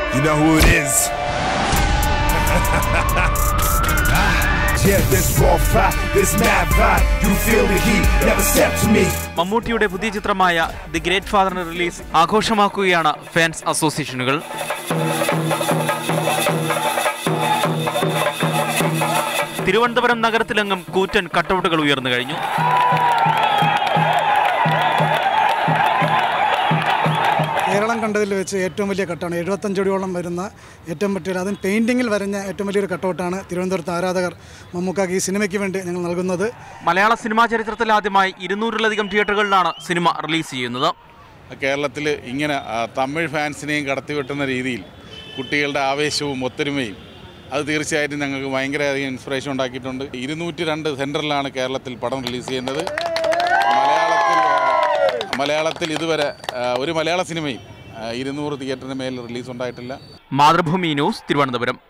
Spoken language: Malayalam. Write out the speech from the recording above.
You know who it is. yeah, this raw fire, this mad vibe. You feel the heat, never step to me. മമ്മൂട്ടിയുടെ പുതിയ ചിത്രമായ ദി ഗ്രേറ്റ് ഫാദറിന്റെ റിലീസ് ആഘോഷമാക്കുകയാണ് ഫാൻസ് അസോസിയേഷനുകൾ തിരുവനന്തപുരം നഗരത്തിലെങ്ങും കൂറ്റൻ കട്ടൗട്ടുകൾ ഉയർന്നു കഴിഞ്ഞു കേരളം കണ്ടതിൽ വെച്ച് ഏറ്റവും വലിയ കട്ടാണ് എഴുപത്തഞ്ചടിയോളം വരുന്ന ഏറ്റവും പറ്റിയ അതും പെയിൻറ്റിങ്ങിൽ വരഞ്ഞ ഏറ്റവും വലിയൊരു കട്ടൗട്ടാണ് തിരുവനന്തപുരത്ത് ആരാധകർ മമ്മൂക്കാക്ക് ഈ സിനിമയ്ക്ക് വേണ്ടി ഞങ്ങൾ നൽകുന്നത് മലയാള സിനിമാ ചരിത്രത്തിൽ ആദ്യമായി ഇരുന്നൂറിലധികം തിയേറ്ററുകളിലാണ് സിനിമ റിലീസ് ചെയ്യുന്നത് കേരളത്തിൽ ഇങ്ങനെ ആ, തമിഴ് ഫാൻസിനെയും കടത്തിവെട്ടുന്ന രീതിയിൽ കുട്ടികളുടെ ആവേശവും ഒത്തൊരുമയും അത് തീർച്ചയായിട്ടും ഞങ്ങൾക്ക് ഭയങ്കരധികം ഇൻസ്പിറേഷൻ ഉണ്ടാക്കിയിട്ടുണ്ട് ഇരുന്നൂറ്റി രണ്ട് സെൻറ്ററിലാണ് കേരളത്തിൽ പടം റിലീസ് ചെയ്യുന്നത് മലയാളത്തിൽ ആ, മലയാളത്തിൽ ഇതുവരെ ആ, ഒരു മലയാള സിനിമയും ആ, ഇരുന്നൂറ് തിയേറ്ററിന് മേൽ റിലീസ് ഉണ്ടായിട്ടില്ല മാതൃഭൂമി ന്യൂസ് തിരുവനന്തപുരം